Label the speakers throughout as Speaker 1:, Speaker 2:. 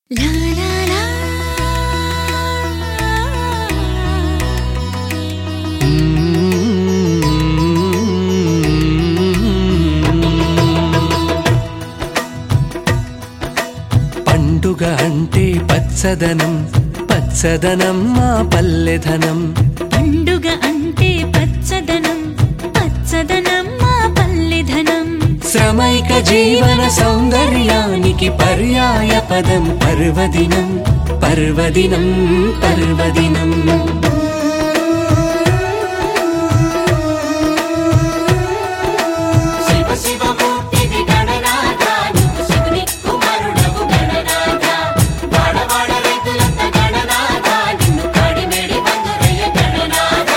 Speaker 1: La la la.
Speaker 2: పండుగ అంటే పచ్చదనం పచ్చదనం మా పల్లెధనం
Speaker 1: పండుగ అంటే పచ్చదనం పచ్చదనం మా పల్లెధనం
Speaker 2: శ్రమైక జీవన సౌందర్యానికి పర్యాయ పదం పర్వదినం పర్వదినం పర్వదినం
Speaker 3: శివ శివ మూర్తివి గణనాథ నువ్వు శివుని కుమారుడవు గణనాథ వాడవాడ రైతులంత గణనాథ నిన్ను కాడిమేడి బంధురయ్య గణనాథ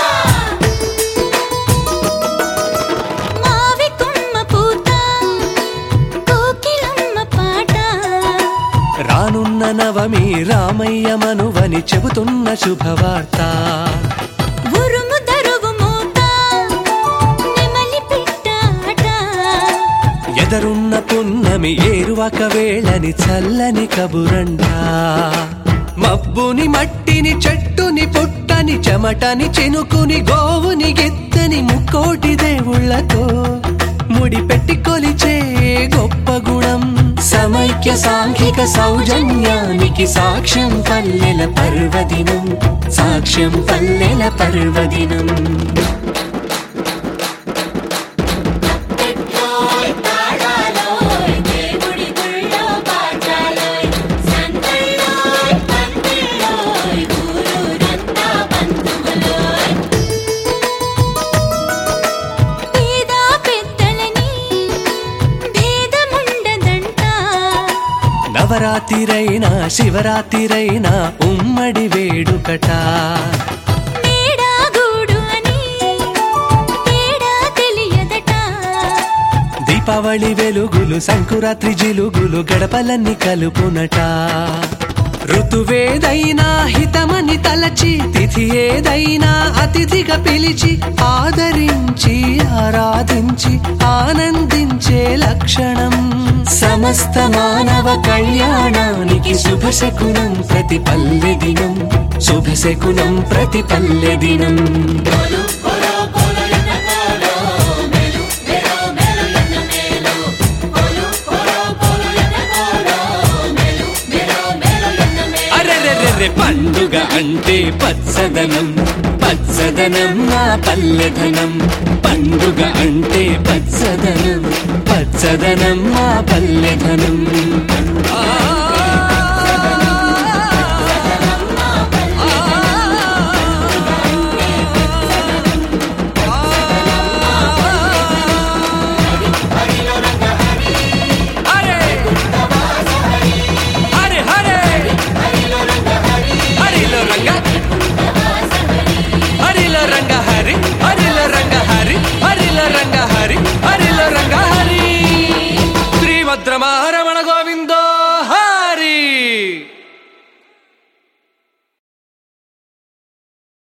Speaker 1: మావి కొమ్మ పూత కోకిలమ్మ పాట
Speaker 2: రానున్న నవమి రామయ్య మనువని చెబుతున్న శుభవార్త
Speaker 1: ఉరుము దరువు మూత నెమలి పిట్టాట
Speaker 2: ఎదరున్న పున్నమి ఏరువక వేళని చల్లని కబురంట మబ్బుని మట్టిని చెట్టుని పుట్టని చెమటని చెనుకుని గోవుని గిత్తని ముక్కోటి దేవుళ్ళతో ముడి పెట్టి కొలిచే గొప్ప గుణం సమైక్య సాంఘిక సౌజన్యానికి సాక్ష్యం పల్లెల పర్వదినం సాక్ష్యం పల్లెల పర్వదినం
Speaker 3: పెట్రోయ్ తాళాలోయ్ దేవుడి గుళ్ళో బాజాలోయ్ సందళ్ళోయ్ పందిళ్ళోయ్ ఊరూరంతా బంధువులోయ్
Speaker 1: పేద పెద్దలని భేదముండదంట
Speaker 2: నవరాత్రిరైనా శివరాత్రిరైనా ఉమ్మడి వేడుకట
Speaker 1: మేడాగూడు అని తేడా తెలియదట
Speaker 2: దీపావళి వెలుగులు సంకురాత్రి జిలుగులు గడపలన్నీ కలుపునట ఋతువేదైనా హితమని తలచి తిథి ఏదైనా అతిథిగా పిలిచి ఆదరించి ఆరాధించి ఆనందించే లక్షణం సమస్త మానవ కళ్యాణానికి శుభశకునం ప్రతి పల్లె దినం శుభశకునం ప్రతి పల్లె దినం అరెరెరెరె పండుగ అంటే పచ్చదనం పచ్చదనం మా పల్లెధనం పండుగ అంటే పచ్చదనం పచ్చదనం మా పల్లెధనం ఆ హరే హరే హరే హరిలో రంగ హరిలో రంగ హరి హరిలో రంగ హరి హరిలో రంగ హరి హరిలో రంగ హరి శ్రీభద్రమారమణ